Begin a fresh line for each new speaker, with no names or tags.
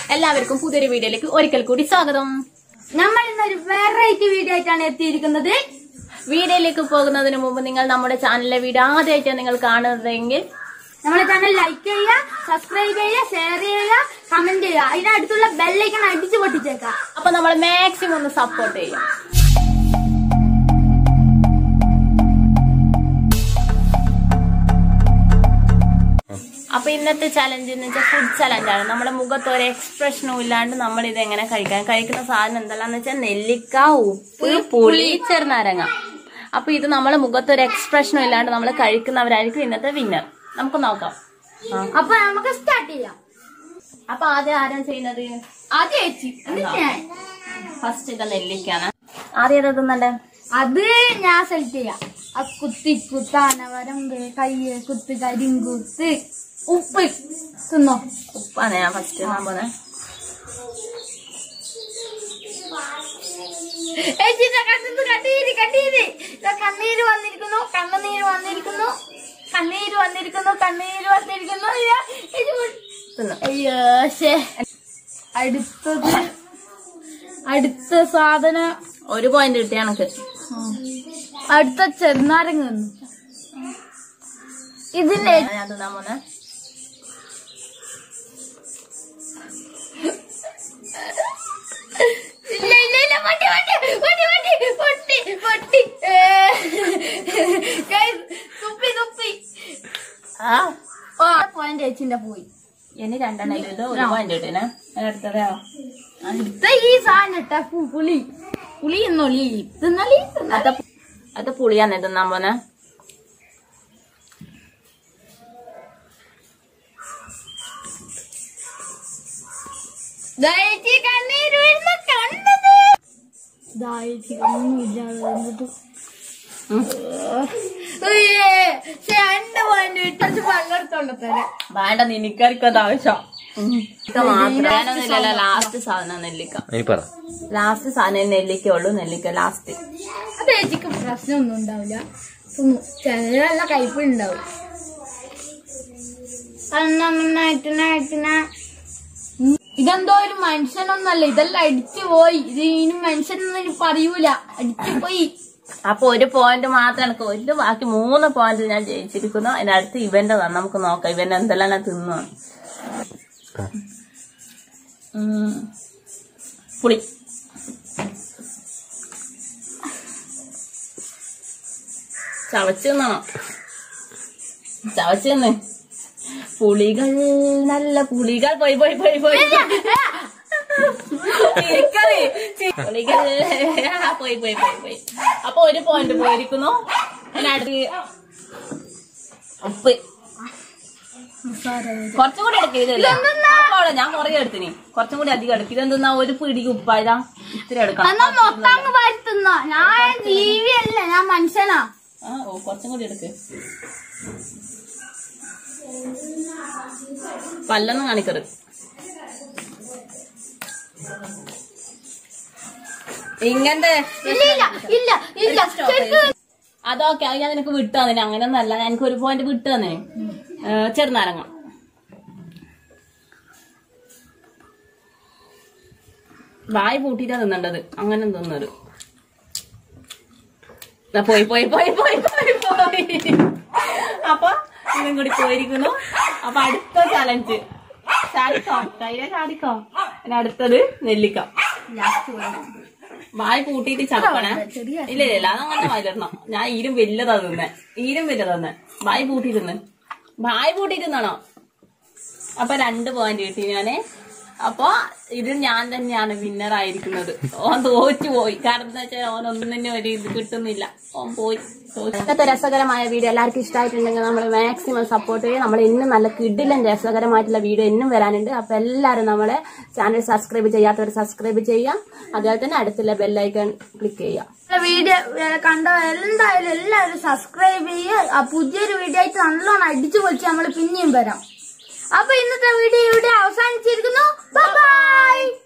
എല്ലാവർക്കും പുതിയൊരു വീഡിയോയിലേക്ക് ഒരിക്കൽ കൂടി സ്വാഗതം
നമ്മൾ ഇന്നൊരു വെറൈറ്റി വീഡിയോ ആയിട്ടാണ് എത്തിയിരിക്കുന്നത്
വീഡിയോയിലേക്ക് പോകുന്നതിന് മുമ്പ് നിങ്ങൾ നമ്മുടെ ചാനലിലെ വീഡിയോ ആദ്യമായിട്ടാണ് നിങ്ങൾ കാണുന്നതെങ്കിൽ
നമ്മുടെ ചാനൽ ലൈക്ക് ചെയ്യുക സബ്സ്ക്രൈബ് ചെയ്യുക ഷെയർ ചെയ്യുക കമന്റ് ചെയ്യുക അതിനടുത്തുള്ള ബെല്ലൈക്കൺ അടിച്ചു പൊട്ടിച്ചേക്കാം
അപ്പൊ നമ്മൾ മാക്സിമം ഒന്ന് സപ്പോർട്ട് ചെയ്യും അപ്പൊ ഇന്നത്തെ ചലഞ്ച് എന്ന് വെച്ചാൽ ഫുഡ് ചലഞ്ചാണ് നമ്മുടെ മുഖത്ത് ഒരു എക്സ്പ്രഷനും ഇല്ലാണ്ട് നമ്മൾ ഇത് എങ്ങനെ കഴിക്കാൻ കഴിക്കുന്ന സാധനം എന്തെല്ലാന്ന് വെച്ചാൽ നെല്ലിക്ക ഉപ്പ് പുളി ചെറുനാരങ്ങ അപ്പൊ ഇത് നമ്മളെ മുഖത്ത് ഒരു എക്സ്പ്രഷനും ഇല്ലാണ്ട് നമ്മൾ കഴിക്കുന്നവരായിരിക്കും ഇന്നത്തെ വിന്നർ നമുക്ക് നോക്കാം ആ.
അപ്പൊ നമുക്ക് സ്റ്റാർട്ട് ചെയ്യാം
അപ്പൊ ആദ്യം ആരാണ് ചെയ്യുന്നത്
ആദ്യം ചേച്ചി എന്നിട്ട് ഞാൻ
ഫസ്റ്റ് ഇത് നെല്ലിക്കാണ് ആദ്യം ഏതാ തിന്നണ്ടേ
അത് ഞാൻ സെലക്ട് ചെയ്യാം ആ കുത്തി കുത്താന വരമ്പ് കയ്യ് കുത്ത് കരിങ്കുത്ത് ഉപ്പ് തിന്നോ
ഉപ്പാണ് ഞാൻ ഫസ്റ്റ് തിന്നാൻ പോന്നെ
ചേച്ചി ഇതാ കണ്ണീര് കണ്ണീര് കണ്ണീര് ഇതാ കണ്ണീര് വന്നിരിക്കുന്നു കണ്ണുനീര് വന്നിരിക്കുന്നു കണ്ണീര് വന്നിരിക്കുന്നു കണ്ണീര് വന്നിരിക്കുന്നു അയ്യോ, ചേച്ചി വിട്.
തിന്നു
അയ്യോ ശേ അടുത്തത് അടുത്ത സാധനം
ഒരു പോയിന്റ് കിട്ടിയ കണക്ക്
അടുത്ത ചെറുനാരങ്ങ തിന്നു. ഇതിന്റെ
ഞാൻ തിന്നാൻ പോന്നെ
ഇല്ല ഇല്ല ഇല്ല പൊട്ടി പൊട്ടി പൊട്ടി പൊട്ടി പൊട്ടി പൊട്ടി ഏ. Guys, തുപ്പി തുപ്പി
ആ
ഓ പോയിന്റ് ചേച്ചിന്റെ പോയി
ഇനി രണ്ടെണ്ണം ഇത് ഒരു പോയിന്റ് കിട്ടിനെ അടുത്തതോ
അടുത്ത ഈ സാധനം ഇട്ടാ പു- പുളി പുളി എന്നൊളി തിന്നളി
അത് അത് പുളിയാന്ന് തിന്നാൻ പോന്നെ
ദയച്ചി കണ്ണീര് വരുന്ന കണ്ടത് ദയച്ചി കണ്ണൂല്ലാതെ എന്നിട്ട്
ഉം.
രണ്ട് പോയിന്റ് ഇട്ടു പങ്കെടുത്തോണ്ട് തരാം
വേണ്ട നിനക്കാർക്കും ആവശ്യം മാത്രമല്ല ലാസ്റ്റ് സാധനം നെല്ലിക്ക
നീ പറ
ലാസ്റ്റ് സാധനം നെല്ലിക്ക ഉള്ളൂ നെല്ലിക്ക ലാസ്റ്റ്
അത് ചേച്ചിക്ക് പ്രശ്നമൊന്നും ഉണ്ടാവില്ല തിന്നു ചില നല്ല കയ്പുണ്ടാവും ഇതെന്തോ ഒരു മനുഷ്യനൊന്നല്ല ഇതെല്ലാം അടിച്ചു പോയി ഇത് ഇനി മനുഷ്യനൊന്നും ഇനി പറയൂല അടിച്ചു പോയി
അപ്പൊ ഒരു പോയിന്റ് മാത്രം എനിക്ക് ഒരു ബാക്കി മൂന്ന് പോയിന്റ് ഞാൻ ജയിച്ചിരിക്കുന്നു അതിനടുത്ത് ഇവന്റെ തന്നെ നമുക്ക് നോക്കാം ഇവൻ എന്തെല്ലാം ഞാൻ തിന്നു ഉം. പുളി ചവച്ച് തിന്നണം ചവച്ച് തിന്ന് പുളികൾ നല്ല പുളികൾ പോയി പോയി പോയി പോയി ചിരിക്കറി. പുളികൾ ആ, പോയി പോയി പോയി പോയി അപ്പൊ ഒരു പോയിന്റ് പോയിരിക്കുന്നു അതിനടുത്ത് ഉപ്പ് കുറച്ചും കൂടി എടുക്കുക ഇതല്ലേ അപ്പോൾ ഞാൻ കുറേ എടുത്തിനി കുറച്ചും കൂടി അധികം എടുക്കും ഇതെന്തെന്നാ ഒരു പിടിക്ക് ഉപ്പായതാ ഇത്തിരി എടുക്കണം
എന്നാ മൊത്തം അങ്ങ് വരുത്തുന്ന ഞാൻ ജീവിയല്ല ഞാൻ മനുഷ്യനാ
ആ ഓ കുറച്ചും കൂടി എടുക്ക് പല്ലൊന്നും കാണിക്കരുത് ഇങ്ങനത്തെ
ഇല്ല ഇല്ല ഇല്ല ഇല്ല ശരിക്കും
അതൊക്കെ അത് ഞാൻ നിനക്ക് വിട്ടു തന്നെ അങ്ങനെയൊന്നും അല്ല എനിക്ക് ഒരു പോയിന്റ് വിട്ടു തന്നെ ചെറുനാരങ്ങ വായി പൂട്ടിട്ടാ തിന്നണ്ടത് അങ്ങനെ തിന്നത് ദാ പോയി പോയി പോയി പോയി പോയി പോയി അപ്പൊ ഇതും കൂടി പോയിരിക്കുന്നു അപ്പൊ അടുത്ത ചലഞ്ച് ചാടിക്കോ കയ്യിലെ ചാടിക്കോ പിന്നെ അടുത്തത് നെല്ലിക്ക വായി പൂട്ടിയിട്ട് ചപ്പണേ ഇല്ല ഇല്ല ഇല്ല അതങ്ങനെ വായിലിടണം ഞാൻ ഈരും വലുതാ തിന്നെ ഈരും വലുതാ തിന്നെ വായി പൂട്ടി തിന്ന് വായി പൂട്ടി തിന്നണോ അപ്പൊ രണ്ട് പോയിന്റ് കിട്ടി ഞാന് അപ്പൊ ഇത് ഞാൻ തന്നെയാണ് വിന്നർ ആയിരിക്കുന്നത് ഓൻ തോറ്റു പോയി കാരണം എന്താ വെച്ചാൽ ഓൻ ഒന്നിനും ഒരു ഇത് കിട്ടുന്നില്ല ഓൻ പോയി തോറ്റു. ഇന്നത്തെ രസകരമായ വീഡിയോ എല്ലാവർക്കും ഇഷ്ടമായിട്ടുണ്ടെങ്കിൽ നമ്മൾ മാക്സിമം സപ്പോർട്ട് ചെയ്യും നമ്മൾ ഇന്നും നല്ല കിഡിലും രസകരമായിട്ടുള്ള വീഡിയോ ഇന്നും വരാനുണ്ട് അപ്പൊ എല്ലാവരും നമ്മളെ ചാനൽ സബ്സ്ക്രൈബ് ചെയ്യാത്തവർ സബ്സ്ക്രൈബ് ചെയ്യാം അതുപോലെ തന്നെ അടുത്തുള്ള ബെല്ലൈക്കൺ ക്ലിക്ക് ചെയ്യാം
വീഡിയോ കണ്ട എന്തായാലും എല്ലാവരും സബ്സ്ക്രൈബ് ചെയ്യുക ആ പുതിയൊരു വീഡിയോ ആയിട്ട് നല്ലോണം അടിച്ചു പൊളിച്ച് നമ്മൾ പിന്നെയും വരാം അപ്പൊ ഇന്നത്തെ വീഡിയോ ഇവിടെ അവസാനിച്ചിരിക്കുന്നു ബൈ